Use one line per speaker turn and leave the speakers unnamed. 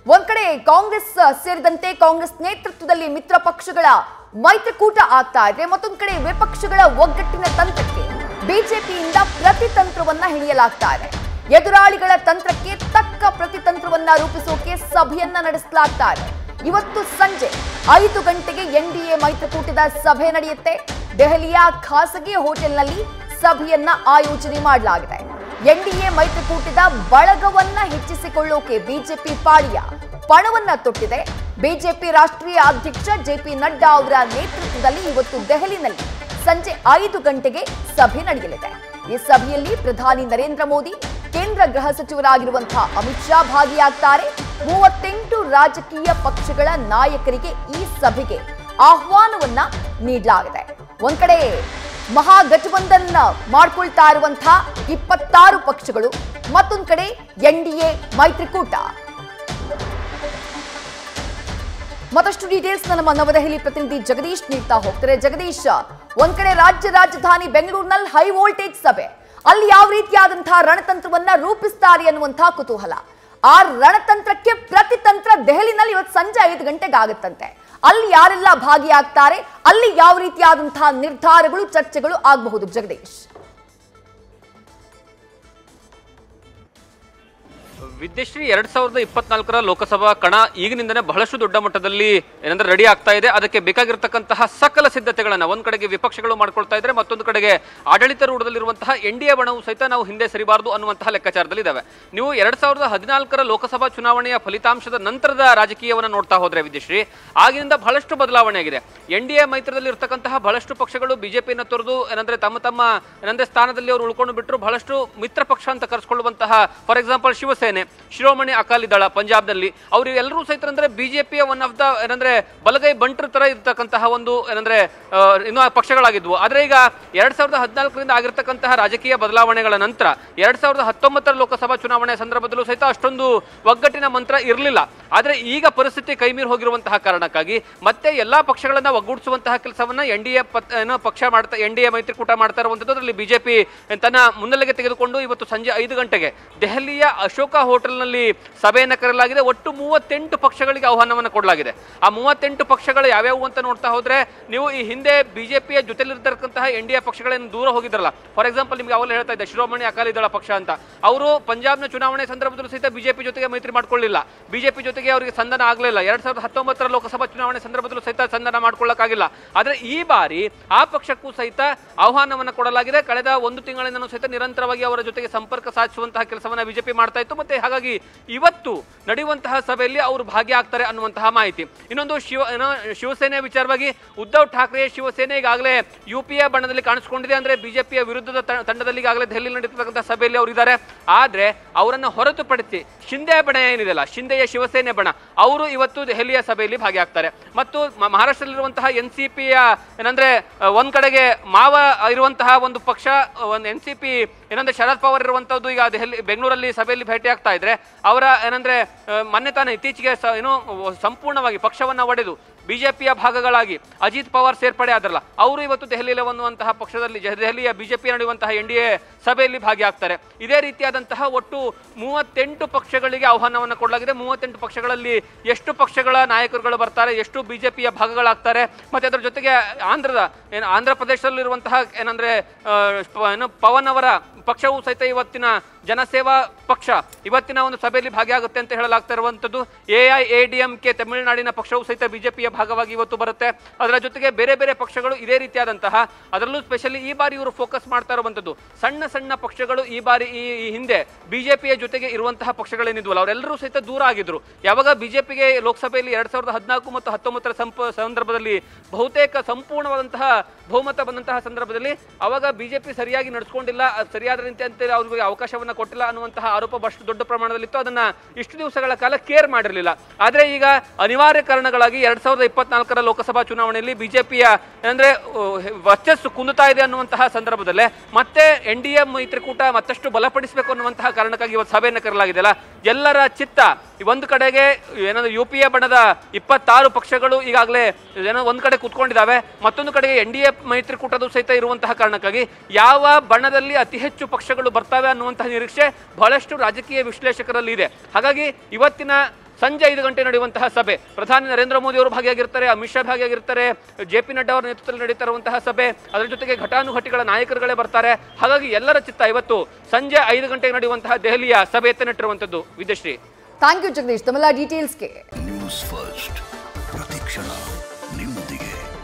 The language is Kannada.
ಒಂದ್ ಕಡೆ ಕಾಂಗ್ರೆಸ್ ಸೇರಿದಂತೆ ಕಾಂಗ್ರೆಸ್ ನೇತೃತ್ವದಲ್ಲಿ ಮಿತ್ರ ಪಕ್ಷಗಳ ಮೈತ್ರಿಕೂಟ ಆಗ್ತಾ ಇದೆ ಮತ್ತೊಂದ್ ಕಡೆ ವಿಪಕ್ಷಗಳ ಒಗ್ಗಟ್ಟಿನ ತಂತ್ರಕ್ಕೆ ಬಿಜೆಪಿಯಿಂದ ಪ್ರತಿತಂತ್ರವನ್ನ ಹಿಡಿಯಲಾಗ್ತಾ ಇದೆ ಎದುರಾಳಿಗಳ ತಂತ್ರಕ್ಕೆ ತಕ್ಕ ಪ್ರತಿತಂತ್ರವನ್ನ ರೂಪಿಸೋಕೆ ಸಭೆಯನ್ನ ನಡೆಸಲಾಗ್ತಾ ಇದೆ ಇವತ್ತು ಸಂಜೆ ಐದು ಗಂಟೆಗೆ ಎನ್ಡಿಎ ಮೈತ್ರಿಕೂಟದ ಸಭೆ ನಡೆಯುತ್ತೆ ದೆಹಲಿಯ ಖಾಸಗಿ ಹೋಟೆಲ್ನಲ್ಲಿ ಸಭೆಯನ್ನ ಆಯೋಜನೆ ಮಾಡಲಾಗಿದೆ ಎನ್ಡಿಎ ಮೈತ್ರಿಕೂಟದ ಬಳಗವನ್ನ ಹೆಚ್ಚಿಸಿಕೊಳ್ಳೋಕೆ ಬಿಜೆಪಿ ಪಾಳಿಯ ಪಣವನ್ನ ತೊಟ್ಟಿದೆ ಬಿಜೆಪಿ ರಾಷ್ಟ್ರೀಯ ಅಧ್ಯಕ್ಷ ಜೆಪಿ ನಡ್ಡಾ ಅವರ ನೇತೃತ್ವದಲ್ಲಿ ಇವತ್ತು ದೆಹಲಿನಲ್ಲಿ ಸಂಜೆ ಐದು ಗಂಟೆಗೆ ಸಭೆ ನಡೆಯಲಿದೆ ಈ ಸಭೆಯಲ್ಲಿ ಪ್ರಧಾನಿ ನರೇಂದ್ರ ಮೋದಿ ಕೇಂದ್ರ ಗೃಹ ಸಚಿವರಾಗಿರುವಂತಹ ಅಮಿತ್ ಶಾ ಭಾಗಿಯಾಗ್ತಾರೆ ಮೂವತ್ತೆಂಟು ರಾಜಕೀಯ ಪಕ್ಷಗಳ ನಾಯಕರಿಗೆ ಈ ಸಭೆಗೆ ಆಹ್ವಾನವನ್ನ ನೀಡಲಾಗಿದೆ ಒಂದ್ ಕಡೆ ಮಹಾಗಠಬಂಧನ್ ಮಾಡ್ಕೊಳ್ತಾ ಇರುವಂತಹ ಇಪ್ಪತ್ತಾರು ಪಕ್ಷಗಳು ಮತ್ತೊಂದ್ ಕಡೆ ಎನ್ಡಿಎ ಮೈತ್ರಿಕೂಟ ಮತ್ತಷ್ಟು ಡೀಟೇಲ್ಸ್ ನಮ್ಮ ನವದೆಹಲಿ ಪ್ರತಿನಿಧಿ ಜಗದೀಶ್ ನೀಡ್ತಾ ಹೋಗ್ತಾರೆ ಜಗದೀಶ್ ಒಂದ್ ಕಡೆ ರಾಜ್ಯ ರಾಜಧಾನಿ ಬೆಂಗಳೂರಿನಲ್ಲಿ ಹೈ ವೋಲ್ಟೇಜ್ ಸಭೆ ಅಲ್ಲಿ ಯಾವ ರೀತಿಯಾದಂತಹ ರಣತಂತ್ರವನ್ನ ರೂಪಿಸ್ತಾರೆ ಅನ್ನುವಂತಹ ಕುತೂಹಲ ಆ ರಣತಂತ್ರಕ್ಕೆ ಪ್ರತಿತಂತ್ರ ದೆಹಲಿನಲ್ಲಿ ಇವತ್ತು ಸಂಜೆ ಐದು ಗಂಟೆಗೆ ಆಗುತ್ತಂತೆ ಅಲ್ಲಿ ಯಾರೆಲ್ಲ ಭಾಗಿಯಾಗ್ತಾರೆ ಅಲ್ಲಿ ಯಾವ ರೀತಿಯಾದಂತಹ ನಿರ್ಧಾರಗಳು ಚರ್ಚೆಗಳು ಆಗಬಹುದು ಜಗದೀಶ್
ವಿದ್ಯಶ್ರೀ ಎರಡ್ ಸಾವಿರದ ಇಪ್ಪತ್ನಾಲ್ಕರ ಲೋಕಸಭಾ ಕಣ ಈಗಿನಿಂದನೇ ಬಹಳಷ್ಟು ದೊಡ್ಡ ಮಟ್ಟದಲ್ಲಿ ಏನಂದ್ರೆ ರೆಡಿ ಆಗ್ತಾ ಇದೆ ಅದಕ್ಕೆ ಬೇಕಾಗಿರತಕ್ಕಂತಹ ಸಕಲ ಸಿದ್ಧತೆಗಳನ್ನ ಒಂದ್ ಕಡೆಗೆ ವಿಪಕ್ಷಗಳು ಮಾಡ್ಕೊಳ್ತಾ ಇದ್ರೆ ಮತ್ತೊಂದು ಕಡೆಗೆ ಆಡಳಿತಾರೂಢದಲ್ಲಿರುವಂತಹ ಎನ್ ಡಿ ಎ ಬಣವು ಸಹಿತ ನಾವು ಹಿಂದೆ ಸರಿಬಾರದು ಅನ್ನುವಂತಹ ಲೆಕ್ಕಾಚಾರದಲ್ಲಿ ಇದಾವೆ ನೀವು ಎರಡ್ ಸಾವಿರದ ಹದಿನಾಲ್ಕರ ಲೋಕಸಭಾ ಚುನಾವಣೆಯ ಫಲಿತಾಂಶದ ನಂತರದ ರಾಜಕೀಯವನ್ನ ನೋಡ್ತಾ ಹೋದ್ರೆ ವಿದ್ಯಶ್ರೀ ಆಗಿನಿಂದ ಬಹಳಷ್ಟು ಬದಲಾವಣೆ ಆಗಿದೆ ಎನ್ ಡಿ ಎ ಮೈತ್ರದಲ್ಲಿ ಇರತಕ್ಕಂತಹ ಬಹಳಷ್ಟು ಪಕ್ಷಗಳು ಬಿಜೆಪಿಯನ್ನು ತೊರೆದು ಏನಂದ್ರೆ ತಮ್ಮ ತಮ್ಮ ಏನಂದ್ರೆ ಸ್ಥಾನದಲ್ಲಿ ಅವರು ಉಳ್ಕೊಂಡು ಬಿಟ್ಟರು ಬಹಳಷ್ಟು ಮಿತ್ರ ಪಕ್ಷ ಅಂತ ಕರೆಸ್ಕೊಳ್ಳುವಂತಹ ಫಾರ್ ಎಕ್ಸಾಂಪಲ್ ಶಿವಸೇನೆ ಶಿರೋಮಣಿ ಅಕಾಲಿ ದಳ ಪಂಜಾಬ್ನಲ್ಲಿ ಅವರು ಎಲ್ಲರೂ ಸಹಿತ ಅಂದ್ರೆ ಬಿಜೆಪಿಯ ಒನ್ ಆಫ್ ದ ಏನಂದ್ರೆ ಬಲಗೈ ಬಂಟರ ತರ ಇರತಕ್ಕಂತಹ ಒಂದು ಏನಂದ್ರೆ ಆ, ಇನ್ನು ಪಕ್ಷಗಳಾಗಿದ್ವು ಆದ್ರೆ ಈಗ ಎರಡ್ ಸಾವಿರದ ಹದಿನಾಲ್ಕರಿಂದ ಆಗಿರ್ತಕ್ಕಂತಹ ರಾಜಕೀಯ ಬದಲಾವಣೆಗಳ ನಂತರ ಎರಡ್ ಸಾವಿರದ ಹತ್ತೊಂಬತ್ತರ ಲೋಕಸಭಾ ಚುನಾವಣೆ ಸಂದರ್ಭದಲ್ಲೂ ಸಹಿತ ಅಷ್ಟೊಂದು ಒಗ್ಗಟ್ಟಿನ ಮಂತ್ರ ಇರಲಿಲ್ಲ ಆದ್ರೆ ಈಗ ಪರಿಸ್ಥಿತಿ ಕೈಮೀರಿ ಹೋಗಿರುವಂತಹ ಕಾರಣಕ್ಕಾಗಿ ಮತ್ತೆ ಎಲ್ಲಾ ಪಕ್ಷಗಳನ್ನ ಒಗ್ಗೂಡಿಸುವಂತಹ ಕೆಲಸವನ್ನ ಎನ್ ಡಿ ಎ ಏನೋ ಪಕ್ಷ ಮಾಡ್ತಾ ಎನ್ ಡಿ ಎ ಮೈತ್ರಿಕೂಟ ಮಾಡ್ತಾ ಇರುವಂತದ್ದು ಅದರಲ್ಲಿ ಬಿಜೆಪಿ ತನ್ನ ಮುನ್ನೆಲೆಗೆ ತೆಗೆದುಕೊಂಡು ಇವತ್ತು ಸಂಜೆ ಐದು ಗಂಟೆಗೆ ದೆಹಲಿಯ ಅಶೋಕ ಹೋಟೆಲ್ನಲ್ಲಿ ಸಭೆಯನ್ನು ಕರೆಯಲಾಗಿದೆ ಒಟ್ಟು ಮೂವತ್ತೆಂಟು ಪಕ್ಷಗಳಿಗೆ ಆಹ್ವಾನವನ್ನು ಕೊಡಲಾಗಿದೆ ಆ ಮೂವತ್ತೆಂಟು ಪಕ್ಷಗಳು ಯಾವ್ಯಾವು ಅಂತ ನೋಡ್ತಾ ಹೋದ್ರೆ ನೀವು ಈ ಹಿಂದೆ ಬಿಜೆಪಿಯ ಜೊತೆಲಿರ್ತಕ್ಕಂತಹ ಎನ್ ಡಿ ಎ ಪಕ್ಷಗಳೇನು ದೂರ ಹೋಗಿದ್ರಲ್ಲ ಫಾರ್ ಎಕ್ಸಾಂಪಲ್ ನಿಮ್ಗೆ ಅವೆಲ್ಲ ಹೇಳ್ತಾ ಇದ್ದೆ ಶಿರೋಮಣಿ ಅಕಾಲಿ ದಳ ಪಕ್ಷ ಅಂತ ಅವರು ಪಂಜಾಬ್ನ ಚುನಾವಣೆ ಸಂದರ್ಭದಲ್ಲೂ ಸಹಿತ ಬಿಜೆಪಿ ಜೊತೆಗೆ ಮೈತ್ರಿ ಮಾಡ್ಕೊಳ್ಳಿಲ್ಲ ಬಿಜೆಪಿ ಜೊತೆಗೆ ಅವರಿಗೆ ಸಂಧಾನ ಆಗಲಿಲ್ಲ ಎರಡ್ ಸಾವಿರದ ಹತ್ತೊಂಬತ್ತರ ಲೋಕಸಭಾ ಚುನಾವಣೆ ಸಂದರ್ಭದಲ್ಲೂ ಸಹಿತ ಸಂಧಾನ ಮಾಡ್ಕೊಳ್ಳಕ್ಕಾಗಿಲ್ಲ ಆದ್ರೆ ಈ ಬಾರಿ ಆ ಪಕ್ಷಕ್ಕೂ ಸಹಿತ ಆಹ್ವಾನವನ್ನು ಕೊಡಲಾಗಿದೆ ಕಳೆದ ಒಂದು ತಿಂಗಳಿಂದನೂ ಸಹಿತ ನಿರಂತರವಾಗಿ ಅವರ ಜೊತೆಗೆ ಸಂಪರ್ಕ ಸಾಧಿಸುವಂತಹ ಕೆಲಸವನ್ನ ಬಿಜೆಪಿ ಮಾಡ್ತಾ ಇತ್ತು ಮತ್ತೆ ಹಾಗಾಗಿ ಇವತ್ತು ನಡೆಯುವಂತಹ ಸಭೆಯಲ್ಲಿ ಅವರು ಭಾಗಿಯಾಗ್ತಾರೆ ಅನ್ನುವಂತಹ ಮಾಹಿತಿ ಇನ್ನೊಂದು ಶಿವ ಏನೋ ಶಿವಸೇನೆ ವಿಚಾರವಾಗಿ ಉದ್ಧವ್ ಠಾಕ್ರೆ ಶಿವಸೇನೆ ಈಗಾಗಲೇ ಯು ಪಿ ಎ ಬಣ್ಣದಲ್ಲಿ ಕಾಣಿಸ್ಕೊಂಡಿದೆ ಅಂದ್ರೆ ಬಿಜೆಪಿಯ ವಿರುದ್ಧದ ತ- ತಂಡದಲ್ಲಿ ಈಗಾಗಲೇ ದೆಹಲಿ ನಡೀತಕ್ಕಂಥ ಸಭೆಯಲ್ಲಿ ಅವರು ಇದ್ದಾರೆ ಆದ್ರೆ ಅವರನ್ನ ಹೊರತುಪಡಿಸಿ ಶಿಂದೆ ಬಣ ಏನಿದೆಯಲ್ಲ ಶಿಂದೆಯ ಶಿವಸೇನೆ ಬಣ ಅವರು ಇವತ್ತು ದೆಹಲಿಯ ಸಭೆಯಲ್ಲಿ ಭಾಗಿಯಾಗ್ತಾರೆ ಮತ್ತು ಮ- ಮಹಾರಾಷ್ಟ್ರದಲ್ಲಿರುವಂತಹ ಎನ್ ಸಿ ಪಿಯ ಏನಂದ್ರೆ ಆ, ಒಂದ್ ಕಡೆಗೆ ಮಾವ ಇರುವಂತಹ ಒಂದು ಪಕ್ಷ ಒಂದು ಎನ್ ಸಿ ಪಿ ಏನಂದ್ರೆ ಶರದ್ ಪವಾರ್ ಇರುವಂತದ್ದು ಈಗ ದೆಹಲಿ ಬೆಂಗಳೂರಲ್ಲಿ ಸಭೆಯಲ್ಲಿ ಭೇಟಿ ಆಗ್ತಾ ಇದ್ರೆ ಅವರ ಏನಂದ್ರೆ ಆ, ಮೊನ್ನೆ ತಾನೇ ಇತ್ತೀಚೆಗೆ ಸ- ಏನು ಸಂಪೂರ್ಣವಾಗಿ ಪಕ್ಷವನ್ನ ಒಡೆದು ಬಿಜೆಪಿಯ ಭಾಗಗಳಾಗಿ ಅಜಿತ್ ಪವಾರ್ ಸೇರ್ಪಡೆ ಆದ್ರಲ್ಲ ಅವರು ಇವತ್ತು ದೆಹಲಿಯಲ್ಲಿ ಒಂದುವಂತಹ ಪಕ್ಷದಲ್ಲಿ ಜ- ದೆಹಲಿಯ ಬಿಜೆಪಿ ನಡೆಯುವಂತಹ ಎನ್ ಡಿ ಎ ಸಭೆಯಲ್ಲಿ ಭಾಗಿಯಾಗ್ತಾರೆ ಇದೇ ರೀತಿಯಾದಂತಹ ಒಟ್ಟು ಮೂವತ್ತೆಂಟು ಪಕ್ಷಗಳಿಗೆ ಆಹ್ವಾನವನ್ನು ಕೊಡಲಾಗಿದೆ ಮೂವತ್ತೆಂಟು ಪಕ್ಷಗಳಲ್ಲಿ ಎಷ್ಟು ಪಕ್ಷಗಳ ನಾಯಕರುಗಳು ಬರ್ತಾರೆ ಎಷ್ಟು ಬಿಜೆಪಿಯ ಭಾಗಗಳಾಗ್ತಾರೆ ಮತ್ತೆ ಅದರ ಜೊತೆಗೆ ಆಂಧ್ರದ ಏನು ಆಂಧ್ರ ಪ್ರದೇಶದಲ್ಲಿರುವಂತಹ ಏನಂದ್ರೆ ಆ, ಪ- ಏನು ಪವನ್ ಅವರ ಪಕ್ಷವು ಸಹಿತ ಇವತ್ತಿನ ಜನಸೇವಾ ಪಕ್ಷ ಇವತ್ತಿನ ಒಂದು ಸಭೆಯಲ್ಲಿ ಭಾಗಿಯಾಗುತ್ತೆ ಅಂತ ಹೇಳಲಾಗ್ತಾ ಇರುವಂತದ್ದು A I A D M K ತಮಿಳುನಾಡಿನ ಪಕ್ಷವು ಸಹಿತ ಬಿಜೆಪಿಯ ಭಾಗವಾಗಿ ಇವತ್ತು ಬರುತ್ತೆ ಅದರ ಜೊತೆಗೆ ಬೇರೆ ಬೇರೆ ಪಕ್ಷಗಳು ಇದೇ ರೀತಿಯಾದಂತಹ ಅದರಲ್ಲೂ ಸ್ಪೆಷಲಿ ಈ ಬಾರಿ ಇವರು ಫೋಕಸ್ ಮಾಡ್ತಾ ಇರುವಂತದ್ದು ಸಣ್ಣ ಸಣ್ಣ ಪಕ್ಷಗಳು ಈ ಬಾರಿ ಈ ಈ ಹಿಂದೆ ಬಿಜೆಪಿಯ ಜೊತೆಗೆ ಇರುವಂತಹ ಪಕ್ಷಗಳೇನಿದ್ವಲ್ಲ ಅವರೆಲ್ಲರೂ ಸಹಿತ ದೂರ ಆಗಿದ್ರು ಯಾವಾಗ ಬಿಜೆಪಿಗೆ ಲೋಕಸಭೆಯಲ್ಲಿ ಎರಡ್ ಸಾವಿರದ ಹದಿನಾಲ್ಕು ಮತ್ತು ಹತ್ತೊಂಬತ್ತರ ಸಂಪ ಸಂದರ್ಭದಲ್ಲಿ ಬಹುತೇಕ ಸಂಪೂರ್ಣವಾದಂತಹ ಬಹುಮತ ಬಂದಂತಹ ಸಂದರ್ಭದಲ್ಲಿ ಅವಾಗ ಬಿಜೆಪಿ ಸರಿಯಾಗಿ ನಡೆಸ್ಕೊಂಡಿಲ್ಲ ಅದ್ ಸರಿಯಾದ ರೀತಿ ಅಂತ ಅವರಿಗೆ ಅವಕಾಶವನ್ನ ಕೊಟ್ಟಿಲ್ಲ ಅನ್ನುವಂತಹ ಆರೋಪ ಬಹಳಷ್ಟು ದೊಡ್ಡ ಪ್ರಮಾಣದಲ್ಲಿತ್ತು ಅದನ್ನ ಇಷ್ಟು ದಿವಸಗಳ ಕಾಲ ಕೇರ್ ಮಾಡಿರಲಿಲ್ಲ ಆದ್ರೆ ಈಗ ಅನಿವಾರ್ಯ ಕಾರಣಗಳಾಗಿ ಎರಡ್ ಸಾವಿರದ ಇಪ್ಪತ್ನಾಲ್ಕರ ಲೋಕಸಭಾ ಚುನಾವಣೆಯಲ್ಲಿ ಬಿಜೆಪಿಯ ಅಂದ್ರೆ ಅಹ್, ವರ್ಚಸ್ಸು ಕುಂದುತ್ತಾ ಇದೆ ಅನ್ನುವಂತಹ ಸಂದರ್ಭದಲ್ಲೇ ಮತ್ತೆ ಎನ್ ಡಿ ಎ ಮೈತ್ರಿಕೂಟ ಮತ್ತಷ್ಟು ಬಲಪಡಿಸಬೇಕು ಅನ್ನುವಂತಹ ಕಾರಣಕ್ಕಾಗಿ ಇವತ್ತು ಸಭೆಯನ್ನು ಕರೆಯಲಾಗಿದೆಯಲ್ಲ ಎಲ್ಲರ ಚಿತ್ತ ಈ ಒಂದು ಕಡೆಗೆ ಏನಂದ್ರೆ ಯು ಪಿ ಎ ಬಣದ ಇಪ್ಪತ್ತಾರು ಪಕ್ಷಗಳು ಈಗಾಗಲೇ ಏನೋ ಒಂದು ಕಡೆ ಕುತ್ಕೊಂಡಿದ್ದಾವೆ ಮತ್ತೊಂದು ಕಡೆಗೆ ಎನ್ ಡಿ ಎ ಮೈತ್ರಿಕೂಟದ ಸಹಿತ ಇರುವಂತಹ ಕಾರಣಕ್ಕಾಗಿ ಯಾವ ಬಣದಲ್ಲಿ ಅತಿ ಹೆಚ್ಚು ಪಕ್ಷಗಳು ಬರ್ತವೆ ಅನ್ನುವಂತಹ ನಿರೀಕ್ಷೆ ಬಹಳಷ್ಟು ರಾಜಕೀಯ ವಿಶ್ಲೇಷಕರಲ್ಲಿ ಇದೆ ಹಾಗಾಗಿ ಇವತ್ತಿನ ಸಂಜೆ ಐದು ಗಂಟೆ ನಡೆಯುವಂತಹ ಸಭೆ ಪ್ರಧಾನಿ ನರೇಂದ್ರ ಮೋದಿ ಅವರು ಭಾಗಿಯಾಗಿರ್ತಾರೆ ಅಮಿತ್ ಶಾ ಭಾಗಿಯಾಗಿರ್ತಾರೆ ಜೆ ಪಿ ನಡ್ಡಾ ಅವರ ನೇತೃತ್ವದಲ್ಲಿ ನಡೀತಾ ಇರುವಂತಹ ಸಭೆ ಅದರ ಜೊತೆಗೆ ಘಟಾನುಘಟಿಗಳ ನಾಯಕರುಗಳೇ ಬರ್ತಾರೆ ಹಾಗಾಗಿ ಎಲ್ಲರ ಚಿತ್ತ ಇವತ್ತು ಸಂಜೆ ಐದು ಗಂಟೆಗೆ ನಡೆಯುವಂತಹ ದೆಹಲಿಯ ಸಭೆ ಎತ್ತನಿಟ್ಟಿರುವಂತದ್ದು ವಿದ್ಯಶ್ರೀ
ಥ್ಯಾಂಕ್ ಯು ಜಗದೀಶ್ ತಮ್ಮೆಲ್ಲ ಡೀಟೇಲ್ಸ್ಗೆ
ನ್ಯೂಸ್ ಫಸ್ಟ್ ಪ್ರತಿಕ್ಷಣ ನಿಮ್ಮೊಂದಿಗೆ